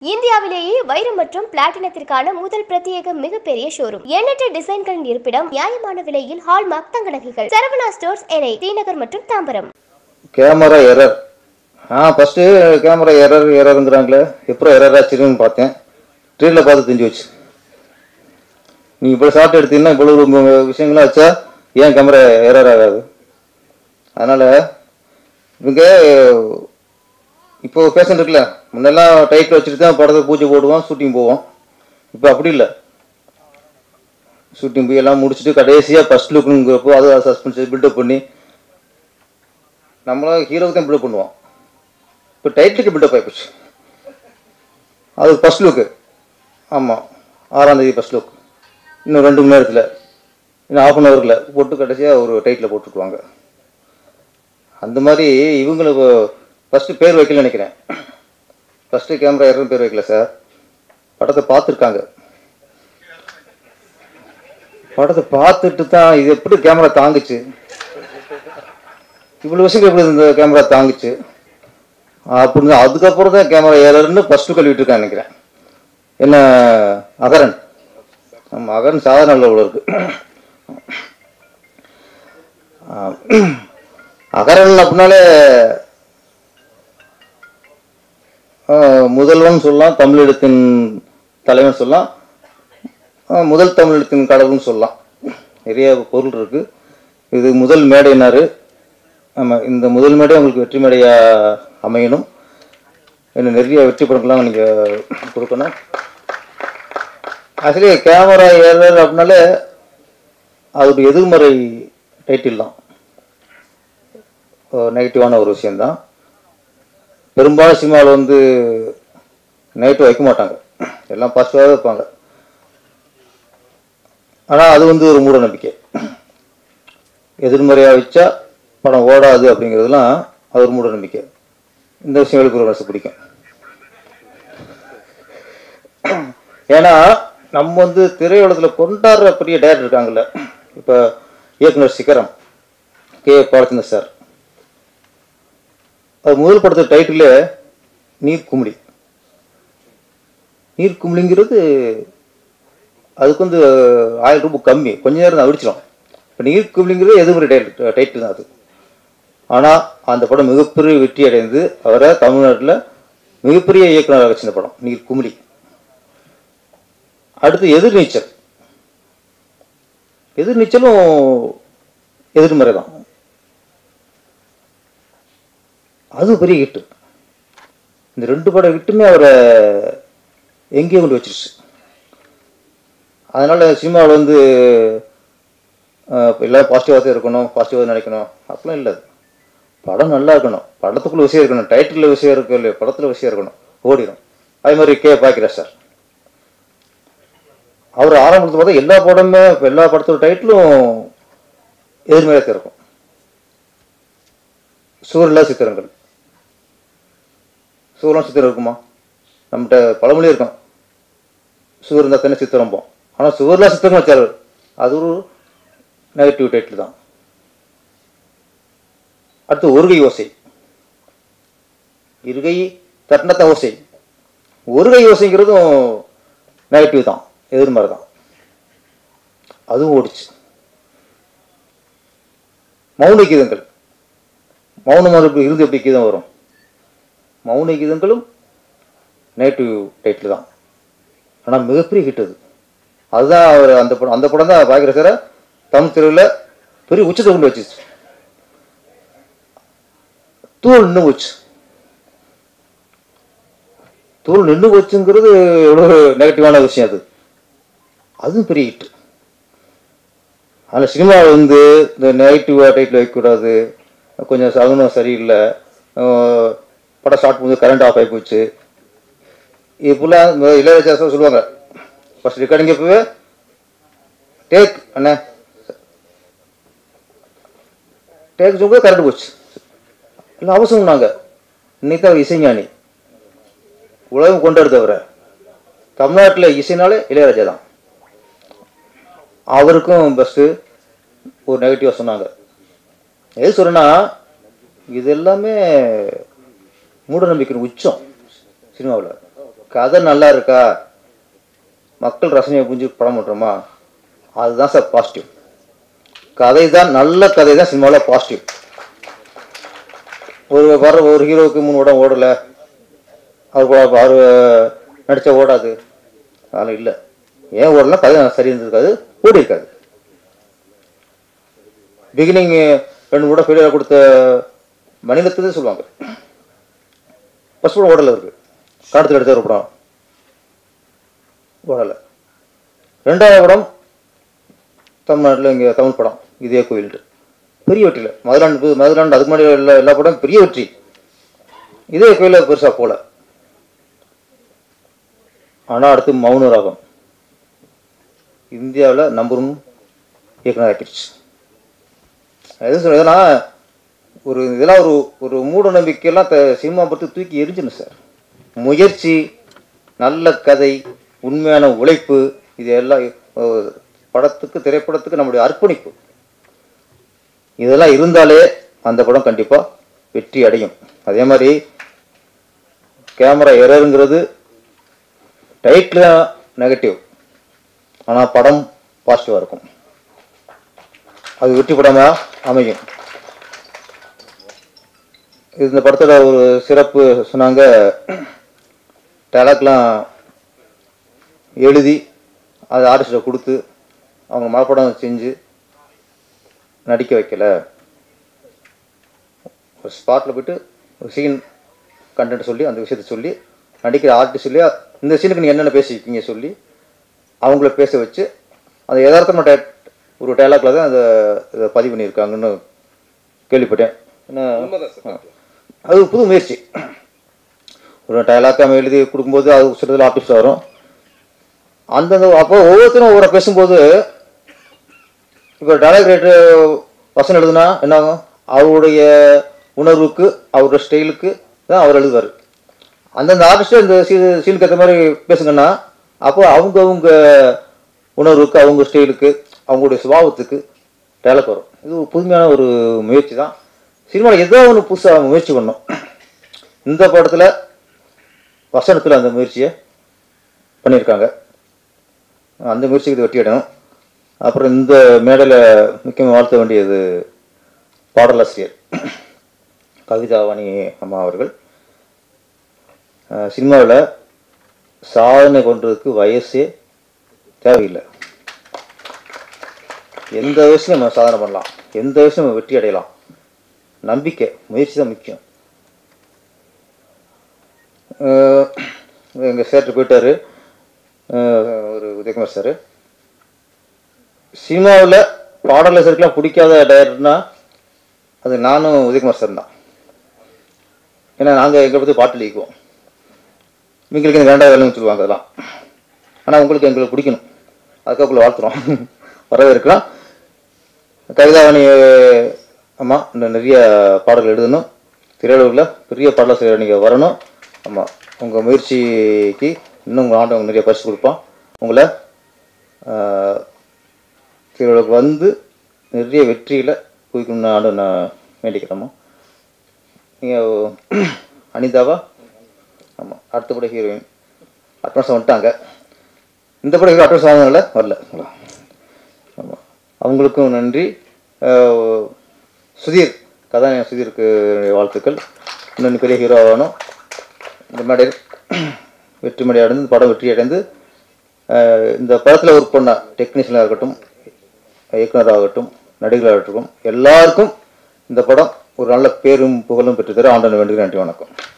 இந்தியாவிலேயே வைரம் மற்றும் பிளாட்டினத்திற்கான முதல் பிரத்யேக மிகப்பெரிய ஷோரூம் எண்ணற்ற டிசைன்களின் இருப்பிடம் நியாயமான விலையில் ஹால்மார்க் தங்க நகைகள் சரவணா ஸ்டோர்ஸ் எனை தீநகர் மற்றும் தாம்பரம் கேமரா எரர் ஆ ஃபஸ்ட்டு கேமரா எரர் எரருங்கிறாங்களே எப்போ எரர் ஆச்சுன்னு பார்த்தேன் ட்ரெயினில் பார்த்து தெரிஞ்சு வச்சு நீ இவ்வளோ ஷார்ட் எடுத்தீங்கன்னா இவ்வளோ விஷயங்கள்லாம் வச்சா ஏன் கேமரா எரர் ஆகாது அதனால் இவங்க இப்போ பேஷண்ட் இருக்குல்ல முன்னெல்லாம் டைட்டில் வச்சுட்டு தான் படத்தை பூஜை போடுவோம் ஷூட்டிங் போவோம் இப்போ அப்படி இல்லை ஷூட்டிங் போய் எல்லாம் முடிச்சுட்டு கடைசியாக ஃபஸ்ட் லுக்குங்கிறப்போ அதை சஸ்பென்ஸ் பில்டப் பண்ணி நம்மளும் ஹீரோவுக்கு தான் பில்டப் பண்ணுவோம் இப்போ டைட்டிலுக்கு பில்டப் ஆகிப்போச்சு அது ஃபஸ்ட் லுக்கு ஆமாம் ஆறாம் தேதி ஃபஸ்ட் லுக் இன்னும் ரெண்டு மணி நேரத்தில் இன்னும் ஆஃப் அன் ஹவரில் போட்டு கடைசியாக ஒரு டைட்டில் போட்டுக்குவாங்க அந்த மாதிரி இவங்களுக்கு ஃபஸ்ட்டு பேர் வைக்கல நினைக்கிறேன் ஃபஸ்ட்டு கேமரா யாரும் பேர் வைக்கல சார் படத்தை பார்த்துருக்காங்க படத்தை பார்த்துட்டு தான் இது எப்படி கேமரா தாங்குச்சு இவ்வளோ வருஷம் எப்படி இந்த கேமரா தாங்குச்சு அப்படின்னு அதுக்கப்புறம் தான் கேமரா ஏறன்னு ஃபஸ்ட்டு கழுவிட்டு இருக்கான் நினைக்கிறேன் என்ன அகரன் ஆமாம் அகரன் சாதாரண அளவில் இருக்கு ஆ, அகரன் அப்படின்னாலே ஆ, முதல்வன் சொல்லலாம் தமிழெழுத்தின் தலைவன் சொல்லலாம் ஆ, முதல் தமிழெழுத்தின் கடவுள்னு சொல்லலாம் நிறைய பொருள் இருக்கு இது முதல் மேடைனாரு ஆமாம் இந்த முதல் மேடை உங்களுக்கு வெற்றி மேடையாக அமையணும் இன்னும் நிறைய வெற்றி படங்கள்லாம் நீங்கள் கொடுக்கணும் ஆக்சுவலி கேமரா ஏறர் அப்படின்னாலே அது ஒரு எதிர்மறை டைட்டில் தான் நெகட்டிவான ஒரு விஷயந்தான் பெரும்பாலும் சினிமாவில் வந்து நெகட்டிவ் வைக்க மாட்டாங்க எல்லாம் பாசிட்டிவாக வைப்பாங்க ஆனால் அது வந்து ஒரு மூட நம்பிக்கை எதிர்மறையாக வச்சா படம் ஓடாது அப்படிங்கிறதுலாம் அது ஒரு மூட நம்பிக்கை இந்த விஷயம் எனக்கு ஒரு மனசு பிடிக்கும் ஏன்னா நம்ம வந்து திரையுலகத்தில் கொண்டாடுற பெரிய டேரக்டர் இருக்காங்கல்ல இப்போ இயக்குனர் சிகரம் கே பாலச்சந்தர் சார் அது முதல் படத்து டைட்டிலே நீர் குமிழி நீர் குமிழிங்கிறது அதுக்கு வந்து ஆயிரம் ரூபாய் கம்மி கொஞ்ச நேரம் தான் அடிச்சிடும் இப்போ நீர் குமிழிங்கிறது எதுவுமே டைட்டில் டைட்டில் தான் அது ஆனால் அந்த படம் மிகப்பெரிய வெற்றி அடைந்து அவரை தமிழ்நாட்டில் மிகப்பெரிய இயக்குனராக வச்சிருந்த படம் நீர் குமிழி அடுத்து எதிர்நீச்சல் எதிர்நீச்சலும் எதிர்மறை தான் அது பெரிய ஹிட்டு இந்த ரெண்டு படம் ஹிட்டுமே அவரை எங்கேயோ கொண்டு வச்சிருச்சு அதனால சினிமாவில் வந்து அஹ், எல்லாம் பாசிட்டிவாக தான் இருக்கணும் பாசிட்டிவாக நினைக்கணும் அப்படிலாம் இல்லை அது. படம் நல்லா இருக்கணும் படத்துக்குள்ள விஷயம் இருக்கணும் டைட்டில் விஷயம் இருக்கு இல்லையா படத்தில் விஷயம் இருக்கணும் ஓடிடும் அதே மாதிரி கே பாக்கிராஜ் சார் அவர் ஆரம்பத்தில் பார்த்தா எல்லா படமுமே இப்ப எல்லா படத்தோட டைட்டிலும் எதிர்மறையாக தான் இருக்கும் சூரில்லா சித்திரங்கள் சூரம் சித்திரம் இருக்குமா நம்மகிட்ட பழமொழி இருக்கும் சூர் இருந்தால் தானே சித்திரம்போம் ஆனால் சுவர்லா சித்திரம் வச்சாரு அது ஒரு நெகட்டிவ் டைட்டில் தான் அடுத்து ஒருகை ஓசை இருகை தட்டினத்த ஓசை ஒருகை ஓசைங்கிறதும் நெகட்டிவ் தான் எதிர்மறை தான் அதுவும் ஓடிச்சு மௌன கீதங்கள் மௌனம் மறுப்பு இருந்து எப்படி கீதம் வரும் மௌன கீதங்களும் நெகட்டிவ் டைட்டில் தான் ஆனால் மிகப்பெரிய ஹிட் அது அதுதான் அவர் அந்த படம் அந்த படம் தான் பாக்கிற சார தமிழ் தெருவில் பெரிய உச்சத்தை கொண்டு வச்சிச்சு தூள் நின்று போச்சு தூள் நின்று போச்சுங்கிறது எவ்வளோ நெகட்டிவான விஷயம் அது அதுவும் பெரிய ஹிட் ஆனால் சினிமாவில் வந்து இந்த நெகட்டிவாக டைட்டில் வைக்கக்கூடாது கொஞ்சம் சகுனம் சரியில்லை அஹ் படம் ஸ்டார்ட் பண்ணும்போது கரண்ட் ஆஃப் ஆகி போச்சு இப்போலாம் இந்த இளையராஜா சார் சொல்லுவாங்க ஃபர்ஸ்ட் ரெக்கார்டிங் இப்போவே டேக் அண்ணே டேக் சொல்லும்போது கரண்ட் போச்சு இல்லை அவசரம் நாங்கள் இன்னைக்கு தான் அவர் இசைஞானி உலகம் கொண்டாடுதவரை தமிழ்நாட்டில் இசைனாலே இளையராஜா தான் அவருக்கும் பெஸ்ட்டு ஒரு நெகட்டிவாக சொன்னாங்க எது சொல்றேன்னா இது எல்லாமே மூட நம்பிக்கை உச்சம் சினிமாவில் கதை நல்லா இருக்கா மக்கள் ரசனையை புரிஞ்சு படம் பண்ணுறோமா அதுதான் சார் பாசிட்டிவ் கதை தான் நல்ல கதை தான் சினிமாவில் பாசிட்டிவ் ஒரு வர ஒரு ஹீரோவுக்கு மூணு படம் ஓடலை அவர் கூட அவர் நடித்தா ஓடாது அதெல்லாம் இல்லை ஏன் ஓடலாம் கதை சரி இருந்திருக்காது ஓடி இருக்காது பிகினிங் ரெண்டு கூட ஃபெயிலியர் கொடுத்த மனிதத்துக்கு சொல்லுவாங்க ஃபஸ்ட் படம் ஓடலை இருக்கு காலத்துக்கு எடுத்த ஒரு படம் ஓடலை ரெண்டாவது படம் தமிழ்நாட்டில் இங்கே தமிழ் படம் இதே கோயில்ட்டு பெரிய வெற்றியில் மதுராண்டு மதுராண்டு அதுக்கு முன்னாடி எல்லா எல்லா படம் பெரிய வெற்றி இதே கோயிலில் பெருசாக போல ஆனால் அடுத்து மௌன ராகம் இந்தியாவில் நம்பர் ஒன் இயக்குனர் ஆக்கிடுச்சு எது சொல்றதுன்னா ஒரு இதெல்லாம் ஒரு ஒரு மூட நம்பிக்கையெல்லாம் த சினிமா பற்றி தூக்கி எரிஞ்சிடணும் சார் முயற்சி நல்ல கதை உண்மையான உழைப்பு இது எல்லாம் அஹ், படத்துக்கு திரைப்படத்துக்கு நம்முடைய அர்ப்பணிப்பு இதெல்லாம் இருந்தாலே அந்த படம் கண்டிப்பாக வெற்றி அடையும் அதே மாதிரி கேமரா எரருங்கிறது டைட்டில் நெகட்டிவ் ஆனால் படம் பாசிட்டிவாக இருக்கும் அது வெற்றி படமாக அமையும் இந்த படத்தோட ஒரு சிறப்பு சொன்னாங்க டேலாக்லாம் எழுதி அது ஆர்டிஸ்ட்டை கொடுத்து அவங்க மனப்படம் செஞ்சு நடிக்க வைக்கல ஒரு ஸ்பாட்டில் போயிட்டு ஒரு சீன் கண்டென்ட் சொல்லி அந்த விஷயத்தை சொல்லி நடிக்கிற ஆர்டிஸ்ட் சொல்லி இந்த சீனுக்கு நீங்கள் என்னென்ன பேசியிருக்கீங்க சொல்லி அவங்கள பேச வச்சு அந்த யதார்த்தமாக டே ஒரு டைலாக்ல தான் அந்த இதை பதிவு பண்ணியிருக்காங்கன்னு கேள்விப்பட்டேன் ஏன்னா அது ஒரு புது முயற்சி ஒரு டைலாக் அவன் எழுதி கொடுக்கும்போது அது சிலதில் ஆர்டிஸ்ட் வரும் அந்தந்த அப்போ ஒவ்வொருத்தரும் ஒவ்வொரு பேசும்போது இப்போ டைலாக் ரேட்டு வசனம் எழுதுனா என்ன ஆகும் அவருடைய உணர்வுக்கு அவரோட ஸ்டைலுக்கு தான் அவர் எழுதுவார் அந்தந்த ஆர்டிஸ்ட்டு இந்த சீ சீனுக்கு ஏற்ற மாதிரி பேசுங்கன்னா அப்போ அவங்க அவங்க உணர்வுக்கு அவங்க ஸ்டைலுக்கு அவங்களுடைய சுபாவத்துக்கு டைலாக் வரும் இது ஒரு புதுமையான ஒரு முயற்சி தான் சினிமாவில் ஏதோ ஒன்று புதுசாக முயற்சி பண்ணோம் இந்த படத்தில் வசனத்தில் அந்த முயற்சியை பண்ணியிருக்காங்க அந்த முயற்சிக்கு இது வெற்றி அடையணும் அப்புறம் இந்த மேடையில் முக்கியமாக வாழ்த்த வேண்டியது பாடலாசிரியர் கவிதாவாணி அம்மா அவர்கள் சினிமாவில் சாதனை பண்ணுறதுக்கு வயசே தேவையில்லை எந்த வயசுலையும் நம்ம சாதனை பண்ணலாம் எந்த வயசுலையும் நம்ம வெற்றி அடையலாம் நம்பிக்கை முயற்சி தான் முக்கியம் எங்கள் சேர்ட்டு போயிட்டாரு அஹ் ஒரு உதயகுமார் சார் சினிமாவில் பாடலாசிரியருக்கெலாம் பிடிக்காத டைரக்டர்னா அது நானும் உதயகுமார் சார் தான் ஏன்னா நாங்கள் எங்களை பற்றி பாட்டு எழுதிக்குவோம் எங்களுக்கு இந்த வேண்டாம் வேலைன்னு சொல்லுவாங்க அதெல்லாம் ஆனால் உங்களுக்கு எங்களுக்கு பிடிக்கணும் அதுக்காக வாழ்த்துறோம் வரவேற்கிறோம் கவிதாவணி அம்மா இன்னும் நிறைய பாடல்கள் எழுதணும் திரையுலகில் பெரிய பாடலாசிரியர் நீங்கள் வரணும் ஆமாம் உங்கள் முயற்சிக்கு இன்னும் உங்கள் ஆண்டவங்க நிறைய பரிசு கொடுப்பான் உங்களை ஆஹ், திரையுலகுக்கு வந்து நிறைய வெற்றியில் குவிக்கணும்னு ஆண்டு நான் வேண்டிக்கிறேம்மா நீங்கள் அனிதாவா ஆமாம் அடுத்த படம் ஹீரோயின் அட்வான்ஸ் வந்துட்டாங்க இந்த படம் ஹீரோ அட்வான்ஸ் வாங்கினால வரல ஆமாம் அவங்களுக்கும் நன்றி அஹ், சுதீர் கதாநாயகன் சுதீருக்கு என்னுடைய வாழ்த்துக்கள் இன்னும் பெரிய ஹீரோ ஆகணும் இந்த மேடையில் வெற்றி மேடை அடைந்து இந்த படம் வெற்றி அடைந்து அஹ், இந்த படத்தில் ஒர்க் பண்ண டெக்னீஷியனாக இருக்கட்டும் இயக்குனராகட்டும் நடிகராகட்டும் எல்லாருக்கும் இந்த படம் ஒரு நல்ல பேரும் புகழும் பெற்றுத்தர ஆண்டனை வேண்டுகிறேன் நன்றி வணக்கம்